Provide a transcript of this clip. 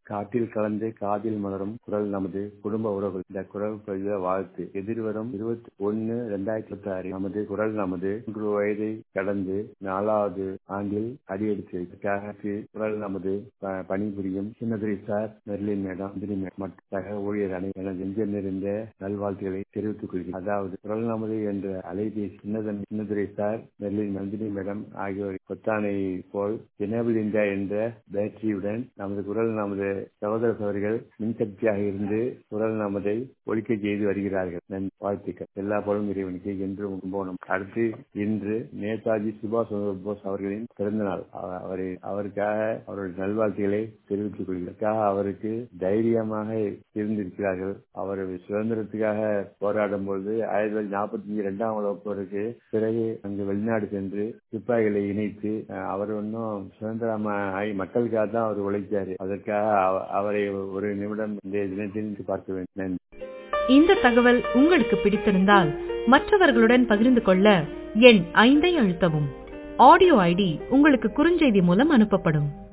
காற்றில் கலந்து காதில் மலரும் குரல் நமது குடும்ப உறவுகள் இந்த குரல் பதிவு வாழ்த்து எதிர்வரும் இருபத்தி ஒன்னு ரெண்டாயிரத்தி இருபத்தி ஆறு நமது குரல் நமது மூன்று வயதை கடந்து நாலாவது ஆண்டில் அடியெடுத்து வைத்ததற்கு குரல் நமது ப- பணிபுரியும் Chinnadurai sir Merlin madam Nandini madam மற்றும் சக ஊழியர் அனை எனது நெஞ்சம் நிறைந்த நல்வாழ்த்துக்களை தெரிவித்துக் கொள்கிறேன் அதாவது குரல் நமது என்ற அலைபேசி சின்னதன் சின்னதுரை சார் மெர்லின் நந்தினி மேடம் ஆகியோர் கொத்தானை போல் எனேபிள் இந்தியா என்ற பேட்டரியுடன் நமது குரல் நமது சகோதர சகோதரிகள் மின்சக்தியாக இருந்து குரல் நமதை ஒழிக்க செய்து வருகிறார்கள் நன்றி வாழ்த்துக்கள் எல்லா பழும் இறைவனுக்கு என்று போனோம் அடுத்து இன்று நேதாஜி சுபாஷ் சந்திர போஸ் அவர்களின் பிறந்த நாள் அவ- அவரை அவருக்காக அவருடைய நல்வாழ்த்துக்களை தெரிவித்துக் கொள்கிறதுக்காக அவருக்கு தைரியமாக இருந்திருக்கிறார்கள் அவர் சுதந்திரத்துக்காக போராடும் பொழுது ஆயிரத்தி தொள்ளாயிரத்தி நாற்பத்தி அஞ்சு இரண்டாம் வகுப்பருக்கு பிறகு அங்கு வெளிநாடு சென்று சிப்பாய்களை இணைத்து அஹ், அவர் ஒன்றும் சுதந்திரமா ஆகி மக்களுக்காக தான் அவர் உழைச்சாரு அதற்காக அவ- அவரை ஒரு நிமிடம் இந்த தினத்தில் பார்க்க வேண்டும் நன்றி இந்த தகவல் உங்களுக்கு பிடித்திருந்தால் மற்றவர்களுடன் பகிர்ந்து கொள்ள எண் ஐந்தை அழுத்தவும் ஆடியோ ஐடி உங்களுக்கு குறுஞ்செய்தி மூலம் அனுப்பப்படும்